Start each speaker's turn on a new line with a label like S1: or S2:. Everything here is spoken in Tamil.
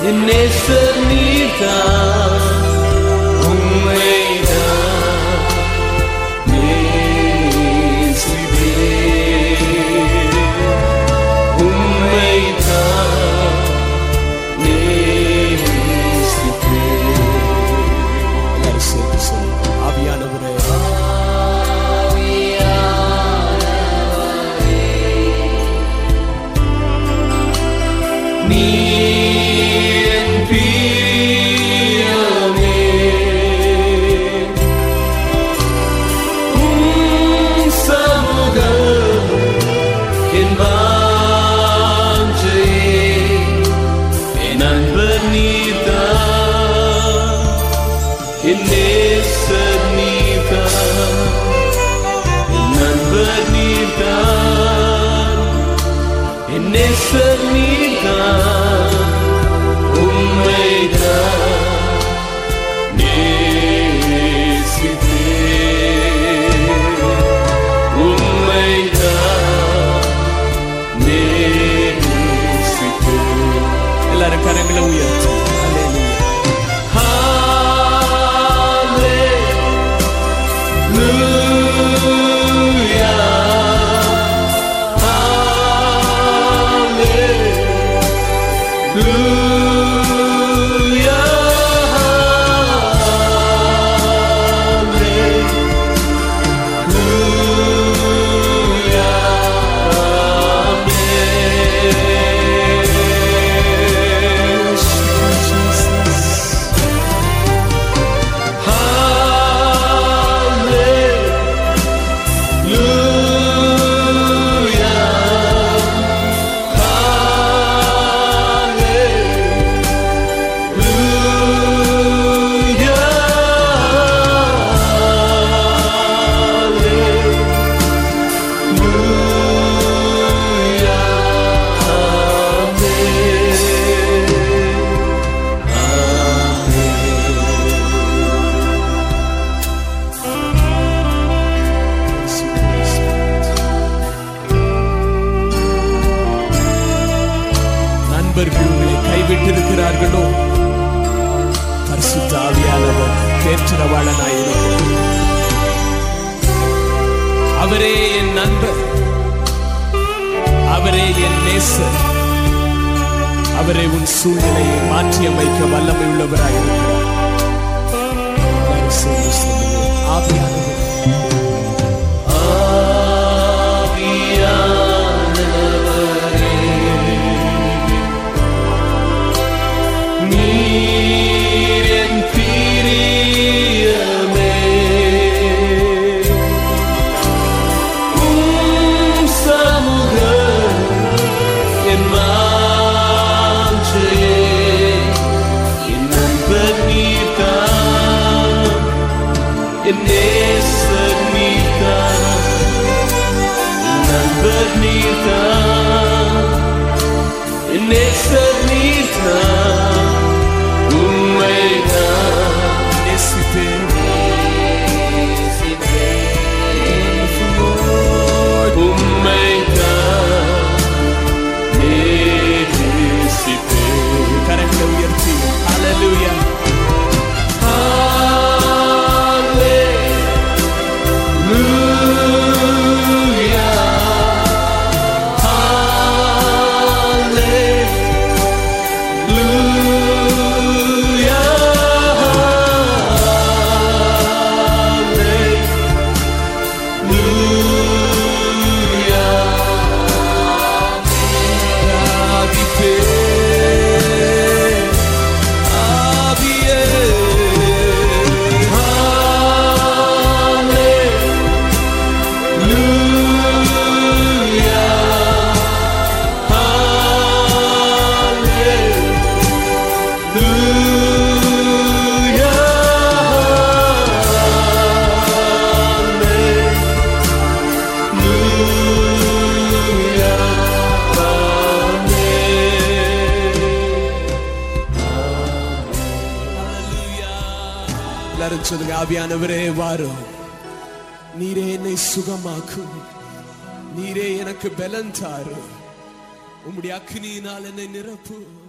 S1: என் நேசர் நீர்தான் உம்மைதான் நேசித்தேன். உம்மைதான் நேசித்தேன்.
S2: எல்லாரும் சேர்த்து சொல்லுங்க ஆவியானவரே
S1: நீர் பிரியமே. உம் சமூகம் என் வாஞ்சையே. என் அன்பர் நீர்தான். என் நேசர் நீர்தான். என் அன்பர் நீர்தான். என் நேசர் நீர்தான். உம்மைதான் நேசித்தேன். உம்மைதான் நேசித்தேன்.
S2: எல்லாரும் கரங்களை உயர்த்தி Hallelujah. நண்பர்கள் உங்களை கைவிட்டிருக்கிறார்களோ பரிசுத்த ஆவியானவர் தேற்றரவாளனாயிருக்கிறார் அவரே என் நண்பர் அவரே என் நேசர் அவரே உன் சூழ்நிலையை மாற்றியமைக்க வல்லமை உள்ளவராயிருக்கிறார் எல்லாரும் சேர்ந்து சொல்லுவோம். ஆவியானவர்
S1: நீர் என் பிரியமே. உம் சமூகம் என் வாஞ்சையே. என் நண்பர் நீர்தான். என் நேசர் நீர்தான். என் நண்பர் நீர்தான். என் நேசர் நீர்தான். உம்மைதான்
S2: நேசித்தேன்
S1: உம்மைதான் நேசிப்பேன்.
S2: கரங்களை உயர்த்தி ஹalleluya எல்லாரும் சொல்லுங்க ஆவியானவரே வாரும் நீரே என்னை சுகமாக்கும் நீரே எனக்கு பலன் தாரு உம்முடைய அக்னியினால் என்னை நிரப்பு